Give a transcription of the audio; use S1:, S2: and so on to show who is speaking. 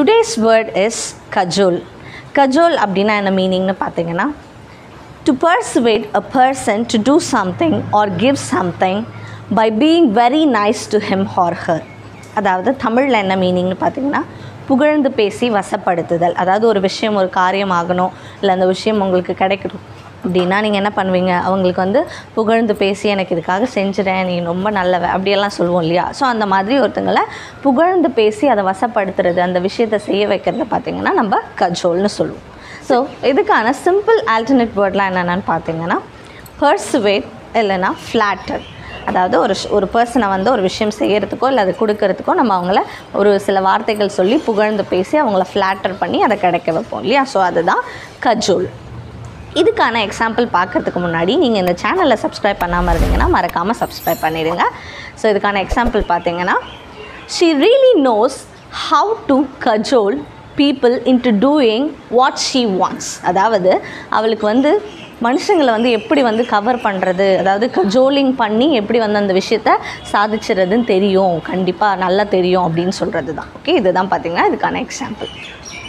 S1: today's word is cajole cajole அப்படின்னா என்ன மீனிங்னு பார்த்தீங்கன்னா to persuade a person to do something or give something by being very nice to him or her அதாவது தமிழில் என்ன மீனிங்னு பார்த்தீங்கன்னா புகழ்ந்து பேசி வசப்படுத்துதல் அதாவது ஒரு விஷயம் ஒரு காரியம் ஆகணும் இல்லை அந்த விஷயம் உங்களுக்கு கிடைக்கணும் அப்படின்னா நீங்கள் என்ன பண்ணுவீங்க அவங்களுக்கு வந்து புகழ்ந்து பேசி எனக்கு இதுக்காக செஞ்சுறேன் நீ ரொம்ப நல்லவ அப்படியெல்லாம் சொல்லுவோம் இல்லையா ஸோ அந்த மாதிரி ஒருத்தங்களை புகழ்ந்து பேசி அதை வசப்படுத்துறது அந்த விஷயத்தை செய்ய வைக்கிறது பார்த்திங்கன்னா நம்ம கஜோல்னு சொல்லுவோம் ஸோ இதுக்கான சிம்பிள் ஆல்டர்னேட் வேர்ட்லாம் என்னென்னு பார்த்தீங்கன்னா பர்சுவேட் இல்லைன்னா ஃப்ளாட்டர் அதாவது ஒரு ஷ்- ஒரு பர்சனை வந்து ஒரு விஷயம் செய்கிறதுக்கோ இல்லை அது கொடுக்கறதுக்கோ நம்ம அவங்கள ஒரு சில வார்த்தைகள் சொல்லி புகழ்ந்து பேசி அவங்கள ஃப்ளாட்டர் பண்ணி அதை கிடைக்க வைப்போம் இல்லையா ஸோ அதுதான் கஜோல் இதுக்கான எக்ஸாம்பிள் பார்க்கறதுக்கு முன்னாடி நீங்கள் இந்த சேனலை சப்ஸ்கிரைப் பண்ணாமல் இருந்தீங்கன்னா மறக்காமல் சப்ஸ்கிரைப் பண்ணிடுங்க ஸோ இதுக்கான எக்ஸாம்பிள் பார்த்தீங்கன்னா she really knows how to cajole people into doing what she wants அதாவது அவளுக்கு வந்து மனுஷங்களை வந்து எப்படி வந்து கவர் பண்ணுறது அதாவது கஜோலிங் பண்ணி எப்படி வந்து அந்த விஷயத்த சாதிச்சிடுறதுன்னு தெரியும் கண்டிப்பாக நல்லா தெரியும் அப்படின்னு சொல்கிறது தான் ஓகே இதுதான் பார்த்தீங்கன்னா இதுக்கான எக்ஸாம்பிள்